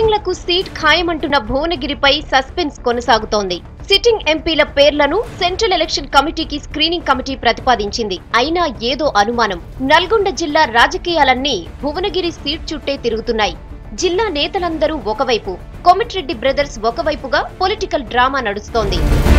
సిట్టింగ్లకు seat ఖాయమంటున్న భువనగిరిపై suspense కొనసాగుతోంది సిట్టింగ్ ఎంపీల పేర్లను సెంట్రల్ ఎలక్షన్ కమిటీకి స్క్రీనింగ్ కమిటీ ప్రతిపాదించింది అయినా ఏదో అనుమానం నల్గొండ జిల్లా రాజకీయాలన్నీ భువనగిరి సీట్ చుట్టే తిరుగుతున్నాయి జిల్లా నేతలందరూ ఒకవైపు కోమటిరెడ్డి బ్రదర్స్ ఒకవైపుగా పొలిటికల్ డ్రామా నడుస్తోంది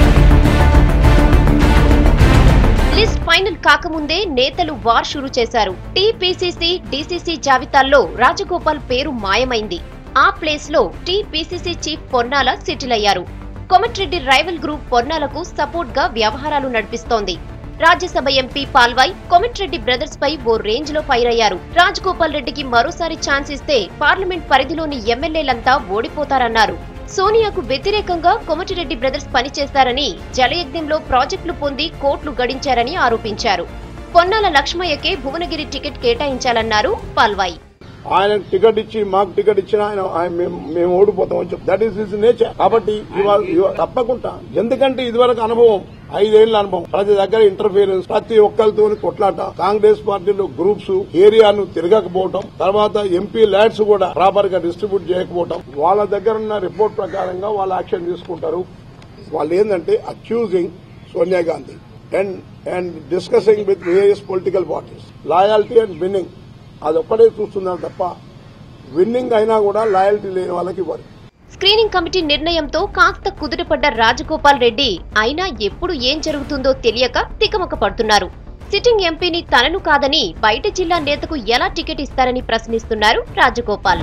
లిస్ట్ ఫైనల్ కాకముందే నేతలు వార్ షురు చేశారు టీపీసీసీ డీసీసీ జాబితాల్లో రాజగోపాల్ పేరు మాయమైంది ఆ ప్లేస్ లో టీపీసీసీ చీఫ్ పొన్నాల సెటిల్ అయ్యారు కొమటిరెడ్డి రైవల్ గ్రూప్ పొన్నాలకు సపోర్ట్ గా వ్యవహారాలు నడిపిస్తోంది రాజ్యసభ ఎంపీ పాల్వాయ్ కొమటిరెడ్డి బ్రదర్స్ పై ఓ రేంజ్ లో ఫైర్ అయ్యారు రాజగోపాల్ రెడ్డికి మరోసారి ఛాన్స్ ఇస్తే పార్లమెంట్ పరిధిలోని ఎమ్మెల్యేలంతా ఓడిపోతారన్నారు సోనియాకు వ్యతిరేకంగా కొమటిరెడ్డి బ్రదర్స్ పనిచేశారని జలయజ్ఞంలో ప్రాజెక్టులు పొంది కోట్లు గడించారని ఆరోపించారు పొన్నాల లక్ష్మయ్యకే భువనగిరి టికెట్ కేటాయించాలన్నారు పాల్వాయ్ ఆయన టికెట్ ఇచ్చి మాకు టికెట్ ఇచ్చిన ఆయన ఆయన మేము- మేము ఓడిపోతాం అని చెప్పి దట్ ఈస్ ఇస్ నేచర్ కాబట్టి ఇవాళ ఇవాళ తప్పకుండా ఎందుకంటే ఇదివరకు అనుభవం ఐదేళ్ల అనుభవం ప్రతి దగ్గర ఇంటర్ఫియరెన్స్ ప్రతి ఒక్కరితో కొట్లాట కాంగ్రెస్ పార్టీలో గ్రూప్స్ ఏరియాను తిరగకపోవటం తర్వాత ఎంపీ ల్యాడ్స్ కూడా ప్రాపర్ గా డిస్ట్రిబ్యూట్ చేయకపోవటం వాళ్ళ దగ్గర ఉన్న రిపోర్ట్ ప్రకారంగా వాళ్ళు యాక్షన్ తీసుకుంటారు వాళ్ళు ఏంటంటే accusing Sonia Gandhi and and discussing with various political parties loyalty and winning అదొక్కడే చూస్తున్నారు తప్ప విన్నింగ్ అయినా కూడా లాయల్టీ లేని వాళ్ళకి ఇవ్వరు స్క్రీనింగ్ కమిటీ నిర్ణయంతో కాస్త కుదుటపడ్డ రాజగోపాల్ రెడ్డి అయినా ఎప్పుడు ఏం జరుగుతుందో తెలియక తికమక పడుతున్నారు సిట్టింగ్ ఎంపీని తనను కాదని బయట జిల్లా నేతకు ఎలా టికెట్ ఇస్తారని ప్రశ్నిస్తున్నారు రాజగోపాల్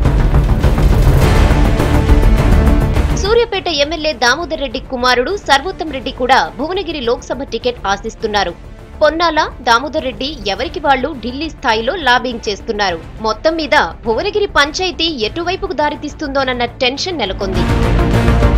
సూర్యాపేట ఎమ్మెల్యే దామోదర్ రెడ్డి కుమారుడు సర్వోత్తం రెడ్డి కూడా భువనగిరి లోక్సభ టికెట్ ఆశిస్తున్నారు పొన్నాల దామోదర్ రెడ్డి ఎవరికి వాళ్లు ఢిల్లీ స్థాయిలో లాబింగ్ చేస్తున్నారు మొత్తం మీద భువనగిరి పంచాయతీ ఎటువైపుకు దారితీస్తుందోనన్న టెన్షన్ నెలకొంది